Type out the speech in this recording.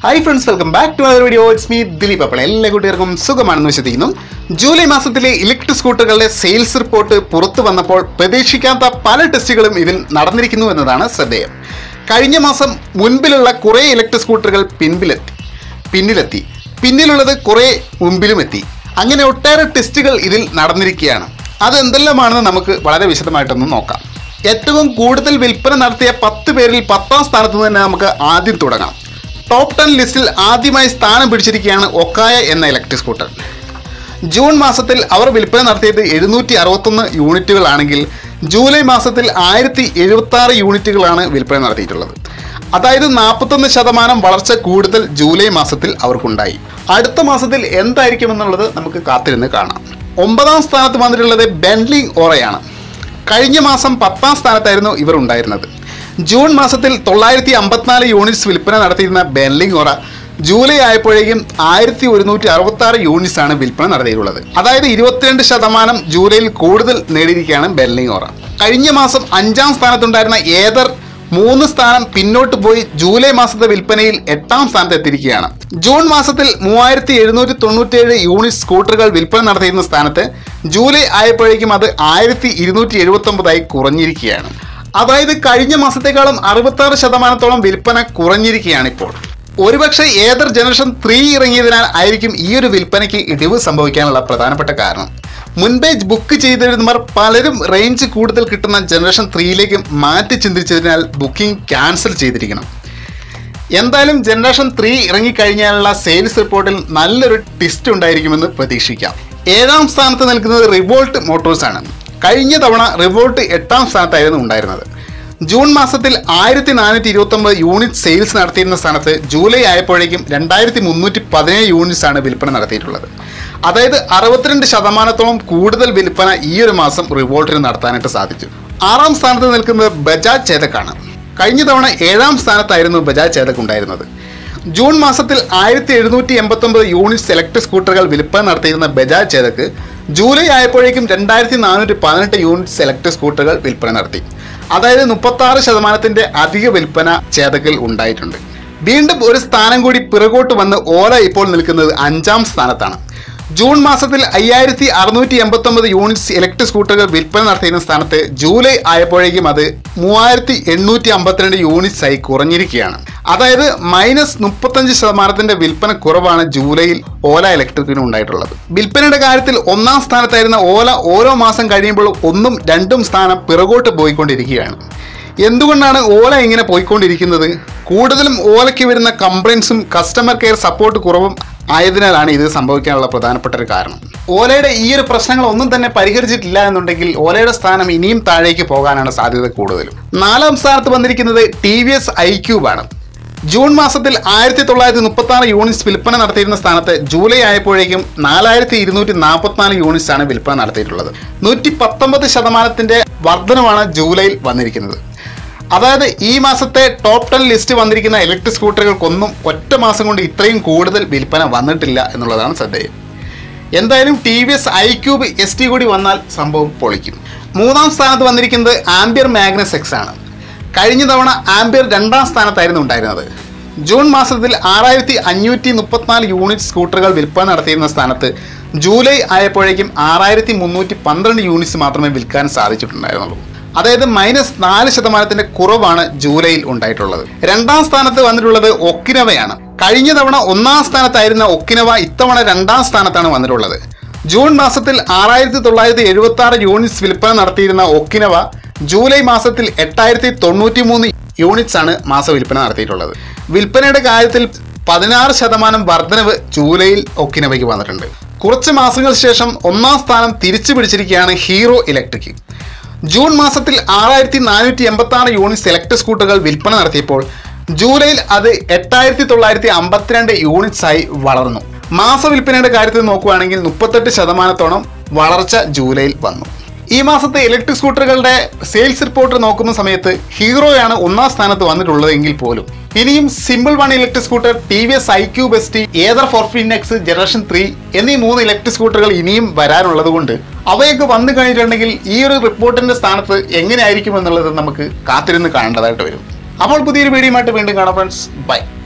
hi friends welcome back to our video it's me Dileep അപ്പോൾ എല്ലാ കുട്ടികൾക്കും സുഖമാണെന്ന് വിശ്വസിക്കുന്നു ജൂലൈ മാസത്തിലെ ഇലക്ട്രിക് സ്കൂട്ടറുകളുടെ സെയിൽസ് റിപ്പോർട്ട് പുറത്തു വന്നപ്പോൾ പ്രതീക്ഷിക്കാത്ത പല ടെസ്റ്റുകളും ഇതിൽ നടന്നിരിക്കുന്നു എന്നതാണ് ശ്രദ്ധേയം കഴിഞ്ഞ മാസം മുൻപിലുള്ള കുറേ ഇലക്ട്രിക് സ്കൂട്ടറുകൾ പിൻപിലെത്തി പിന്നിലെത്തി പിന്നിലുള്ളത് കുറേ മുമ്പിലും എത്തി അങ്ങനെ ഒട്ടേറെ ടെസ്റ്റുകൾ ഇതിൽ നടന്നിരിക്കുകയാണ് അത് എന്തെല്ലാമാണെന്ന് നമുക്ക് വളരെ വിശദമായിട്ടൊന്ന് നോക്കാം ഏറ്റവും കൂടുതൽ വിൽപ്പന നടത്തിയ പത്ത് പേരിൽ പത്താം സ്ഥാനത്ത് നിന്ന് തന്നെ നമുക്ക് ആദ്യം തുടങ്ങാം ടോപ്പ് ടെൻ ലിസ്റ്റിൽ ആദ്യമായി സ്ഥാനം പിടിച്ചിരിക്കുകയാണ് ഒക്കായ എന്ന ഇലക്ട്രിക് സ്കൂട്ടർ ജൂൺ മാസത്തിൽ അവർ വിൽപ്പന നടത്തിയത് എഴുന്നൂറ്റി അറുപത്തൊന്ന് യൂണിറ്റുകളാണെങ്കിൽ ജൂലൈ മാസത്തിൽ ആയിരത്തി എഴുപത്തി ആറ് യൂണിറ്റുകളാണ് വിൽപ്പന നടത്തിയിട്ടുള്ളത് അതായത് നാൽപ്പത്തൊന്ന് ശതമാനം വളർച്ച കൂടുതൽ ജൂലൈ മാസത്തിൽ അവർക്കുണ്ടായി അടുത്ത മാസത്തിൽ എന്തായിരിക്കുമെന്നുള്ളത് നമുക്ക് കാത്തിരുന്ന് കാണാം ഒമ്പതാം സ്ഥാനത്ത് വന്നിട്ടുള്ളത് ബെൻലി ഓറയാണ് കഴിഞ്ഞ മാസം പത്താം സ്ഥാനത്തായിരുന്നു ഇവർ ഉണ്ടായിരുന്നത് ജൂൺ മാസത്തിൽ തൊള്ളായിരത്തി അമ്പത്തിനാല് യൂണിറ്റ്സ് വിൽപ്പന നടത്തിയിരുന്ന ബെൻലിംഗ് ഓറ ജൂലൈ ആയപ്പോഴേക്കും ആയിരത്തി ഒരുന്നൂറ്റി അറുപത്തി ആറ് യൂണിറ്റ്സ് ആണ് വിൽപ്പന നടത്തിയിട്ടുള്ളത് അതായത് ഇരുപത്തിരണ്ട് ശതമാനം ജൂലൈയിൽ കൂടുതൽ നേടിയിരിക്കുകയാണ് ബെൻലിംഗ് ഓറ കഴിഞ്ഞ മാസം അഞ്ചാം സ്ഥാനത്തുണ്ടായിരുന്ന ഏതർ മൂന്ന് സ്ഥാനം പിന്നോട്ട് പോയി ജൂലൈ മാസത്തെ വിൽപ്പനയിൽ എട്ടാം സ്ഥാനത്ത് എത്തിയിരിക്കുകയാണ് ജൂൺ മാസത്തിൽ മൂവായിരത്തി എഴുന്നൂറ്റി തൊണ്ണൂറ്റിയേഴ് യൂണിറ്റ് സ്കൂട്ടറുകൾ വിൽപ്പന നടത്തിയിരുന്ന സ്ഥാനത്ത് ജൂലൈ ആയപ്പോഴേക്കും അത് ആയിരത്തി ഇരുന്നൂറ്റി എഴുപത്തി ഒമ്പതായി കുറഞ്ഞിരിക്കുകയാണ് അതായത് കഴിഞ്ഞ മാസത്തെക്കാളും അറുപത്തി ആറ് ശതമാനത്തോളം വിൽപ്പന കുറഞ്ഞിരിക്കുകയാണ് ഇപ്പോൾ ഒരുപക്ഷെ ഏതർ ജനറേഷൻ ത്രീ ഇറങ്ങിയതിനാൽ ആയിരിക്കും ഈ ഒരു വിൽപ്പനയ്ക്ക് ഇടിവ് സംഭവിക്കാനുള്ള പ്രധാനപ്പെട്ട കാരണം മുൻപേ ബുക്ക് ചെയ്തിരുന്നവർ പലരും റേഞ്ച് കൂടുതൽ കിട്ടുന്ന ജനറേഷൻ ത്രീയിലേക്ക് മാറ്റി ചിന്തിച്ചതിനാൽ ബുക്കിംഗ് ക്യാൻസൽ ചെയ്തിരിക്കണം എന്തായാലും ജനറേഷൻ ത്രീ ഇറങ്ങിക്കഴിഞ്ഞാലുള്ള സെയിൽസ് റിപ്പോർട്ടിൽ നല്ലൊരു ടിസ്റ്റ് ഉണ്ടായിരിക്കുമെന്ന് പ്രതീക്ഷിക്കാം ഏഴാം സ്ഥാനത്ത് നിൽക്കുന്നത് റിവോൾട്ട് മോട്ടോഴ്സ് ആണ് കഴിഞ്ഞ തവണ റിവോൾട്ട് എട്ടാം സ്ഥാനത്തായിരുന്നു ഉണ്ടായിരുന്നത് ജൂൺ മാസത്തിൽ ആയിരത്തി നാനൂറ്റി ഇരുപത്തി ഒമ്പത് യൂണിറ്റ് സെയിൽസ് നടത്തിയിരുന്ന സ്ഥാനത്ത് ജൂലൈ ആയപ്പോഴേക്കും രണ്ടായിരത്തി മുന്നൂറ്റി പതിനേഴ് യൂണിറ്റ്സ് ആണ് വിൽപ്പന നടത്തിയിട്ടുള്ളത് അതായത് അറുപത്തിരണ്ട് ശതമാനത്തോളം കൂടുതൽ വിൽപ്പന ഈ ഒരു മാസം റിവോൾട്ടിന് നടത്താനായിട്ട് സാധിച്ചു ആറാം സ്ഥാനത്ത് നിൽക്കുന്നത് ബജാജ് ചേതക്കാണ് കഴിഞ്ഞ തവണ ഏഴാം സ്ഥാനത്തായിരുന്നു ബജാജ് ചേതക് ഉണ്ടായിരുന്നത് ജൂൺ മാസത്തിൽ ആയിരത്തി എഴുന്നൂറ്റി എൺപത്തി ഒമ്പത് യൂണിറ്റ് ഇലക്ട്രിക് സ്കൂട്ടറുകൾ വിൽപ്പന നടത്തിയിരുന്ന ബജാജ് ചേതക്ക് ജൂലൈ ആയപ്പോഴേക്കും രണ്ടായിരത്തി നാനൂറ്റി പതിനെട്ട് യൂണിറ്റ് ഇലക്ട്രിക് സ്കൂട്ടറുകൾ വിൽപ്പന നടത്തി അതായത് മുപ്പത്തി ആറ് ശതമാനത്തിന്റെ അധിക വിൽപ്പന ചേതക്കിൽ ഉണ്ടായിട്ടുണ്ട് വീണ്ടും ഒരു സ്ഥാനം കൂടി പിറകോട്ട് വന്ന് ഓല ഇപ്പോൾ നിൽക്കുന്നത് അഞ്ചാം സ്ഥാനത്താണ് ജൂൺ മാസത്തിൽ അയ്യായിരത്തി അറുന്നൂറ്റി എൺപത്തി ഒമ്പത് യൂണിറ്റ്സ് ഇലക്ട്രിക് സ്കൂട്ടറുകൾ വിൽപ്പന നടത്തിയിരുന്ന സ്ഥാനത്ത് ജൂലൈ ആയപ്പോഴേക്കും അത് മൂവായിരത്തി എണ്ണൂറ്റി അമ്പത്തിരണ്ട് യൂണിറ്റ്സ് ആയി കുറഞ്ഞിരിക്കുകയാണ് അതായത് മൈനസ് മുപ്പത്തഞ്ച് ശതമാനത്തിന്റെ വിൽപ്പന കുറവാണ് ജൂലൈയിൽ ഓല ഇലക്ട്രിക്കിന് ഉണ്ടായിട്ടുള്ളത് വിൽപ്പനയുടെ കാര്യത്തിൽ ഒന്നാം സ്ഥാനത്തായിരുന്ന ഓല ഓരോ മാസം കഴിയുമ്പോൾ ഒന്നും രണ്ടും സ്ഥാനം പിറകോട്ട് പോയിക്കൊണ്ടിരിക്കുകയാണ് എന്തുകൊണ്ടാണ് ഓല ഇങ്ങനെ പോയിക്കൊണ്ടിരിക്കുന്നത് കൂടുതലും ഓലയ്ക്ക് വരുന്ന കംപ്ലയിൻസും കസ്റ്റമർ കെയർ സപ്പോർട്ട് കുറവും ആയതിനാലാണ് ഇത് സംഭവിക്കാനുള്ള പ്രധാനപ്പെട്ട ഒരു കാരണം ഓലയുടെ ഈ ഒരു പ്രശ്നങ്ങൾ ഒന്നും തന്നെ പരിഹരിച്ചിട്ടില്ല എന്നുണ്ടെങ്കിൽ ഓലയുടെ സ്ഥാനം ഇനിയും താഴേക്ക് പോകാനാണ് സാധ്യത കൂടുതലും നാലാം സ്ഥാനത്ത് വന്നിരിക്കുന്നത് ടി വി എസ് ഐ ക്യൂബാണ് ജൂൺ മാസത്തിൽ ആയിരത്തി തൊള്ളായിരത്തി മുപ്പത്തി ആറ് യൂണിറ്റ്സ് വിൽപ്പന നടത്തിയിരുന്ന സ്ഥാനത്ത് ജൂലൈ ആയപ്പോഴേക്കും നാലായിരത്തി ഇരുന്നൂറ്റി നാൽപ്പത്തിനാല് യൂണിറ്റ്സ് ആണ് വിൽപ്പന നടത്തിയിട്ടുള്ളത് നൂറ്റി പത്തൊമ്പത് ശതമാനത്തിന്റെ വർധനമാണ് ജൂലൈയിൽ വന്നിരിക്കുന്നത് അതായത് ഈ മാസത്തെ ടോപ്പ് ടെൻ ലിസ്റ്റ് വന്നിരിക്കുന്ന ഇലക്ട്രിക് സ്കൂട്ടറുകൾക്കൊന്നും ഒറ്റ മാസം കൊണ്ട് ഇത്രയും കൂടുതൽ വിൽപ്പന വന്നിട്ടില്ല എന്നുള്ളതാണ് ശ്രദ്ധേയം എന്തായാലും T V S I Qube S T കൂടി വന്നാൽ സംഭവം പൊളിക്കും മൂന്നാം സ്ഥാനത്ത് വന്നിരിക്കുന്നത് ആംബിയർ മാഗ്നസ് എക്സ് ആണ് കഴിഞ്ഞ തവണ ആംബിയർ രണ്ടാം സ്ഥാനത്തായിരുന്നു ഉണ്ടായിരുന്നത് ജൂൺ മാസത്തിൽ ആറായിരത്തി അഞ്ഞൂറ്റി മുപ്പത്തിനാല് യൂണിറ്റ് സ്കൂട്ടറുകൾ വിൽപ്പന നടത്തിയിരുന്ന സ്ഥാനത്ത് ജൂലൈ ആയപ്പോഴേക്കും ആറായിരത്തി മുന്നൂറ്റി പന്ത്രണ്ട് യൂണിറ്റ്സ് മാത്രമേ വിൽക്കാൻ സാധിച്ചിട്ടുണ്ടായിരുന്നുള്ളൂ അതായത് മൈനസ് നാല് ശതമാനത്തിന്റെ കുറവാണ് ജൂലൈയിൽ ഉണ്ടായിട്ടുള്ളത് രണ്ടാം സ്ഥാനത്ത് വന്നിട്ടുള്ളത് ഒക്കിനവയാണ് കഴിഞ്ഞ തവണ ഒന്നാം സ്ഥാനത്തായിരുന്ന ഒക്കിനവ ഇത്തവണ രണ്ടാം സ്ഥാനത്താണ് വന്നിട്ടുള്ളത് ജൂൺ മാസത്തിൽ ആറായിരത്തി തൊള്ളായിരത്തി എഴുപത്തി ആറ് യൂണിറ്റ്സ് വിൽപ്പന നടത്തിയിരുന്ന ഒക്കിനവ ജൂലൈ മാസത്തിൽ എട്ടായിരത്തി തൊണ്ണൂറ്റി മൂന്ന് യൂണിറ്റ്സ് ആണ് മാസ വിൽപ്പന നടത്തിയിട്ടുള്ളത് വിൽപ്പനയുടെ കാര്യത്തിൽ പതിനാറ് ശതമാനം വർധനവ് ജൂലൈയിൽ ഒക്കിനവയ്ക്ക് വന്നിട്ടുണ്ട് കുറച്ച് മാസങ്ങൾക്ക് ശേഷം ഒന്നാം സ്ഥാനം തിരിച്ചു പിടിച്ചിരിക്കുകയാണ് ഹീറോ ഇലക്ട്രിക് ജൂൺ മാസത്തിൽ ആറായിരത്തി നാനൂറ്റി എൺപത്തി ആറ് യൂണിറ്റ് സെലക്ട് സ്കൂട്ടറുകൾ വിൽപ്പന നടത്തിയപ്പോൾ ജൂലൈയിൽ അത് എട്ടായിരത്തി തൊള്ളായിരത്തി അമ്പത്തിരണ്ട് യൂണിറ്റ്സ് ആയി വളർന്നു മാസ വിൽപ്പനയുടെ കാര്യത്തിൽ നോക്കുകയാണെങ്കിൽ മുപ്പത്തെട്ട് ശതമാനത്തോളം വളർച്ച ജൂലൈയിൽ വന്നു ഈ മാസത്തെ ഇലക്ട്രിക് സ്കൂട്ടറുകളുടെ സെയിൽസ് റിപ്പോർട്ട് നോക്കുന്ന സമയത്ത് ഹീറോയാണ് ഒന്നാം സ്ഥാനത്ത് വന്നിട്ടുള്ളത് എങ്കിൽ പോലും ഇനിയും simple one electric scooter T V S I Q best Ather four fifty X generation three എന്നീ മൂന്ന് ഇലക്ട്രിക് സ്കൂട്ടറുകൾ ഇനിയും വരാനുള്ളത് കൊണ്ട് അവയൊക്കെ വന്നു കഴിഞ്ഞിട്ടുണ്ടെങ്കിൽ ഈ ഒരു റിപ്പോർട്ടിന്റെ സ്ഥാനത്ത് എങ്ങനെയായിരിക്കും എന്നുള്ളത് നമുക്ക് കാത്തിരുന്ന് കാണേണ്ടതായിട്ട് വരും അപ്പോൾ പുതിയൊരു വീഡിയോയുമായിട്ട് വീണ്ടും കാണാം ഫ്രണ്ട്സ് ബൈ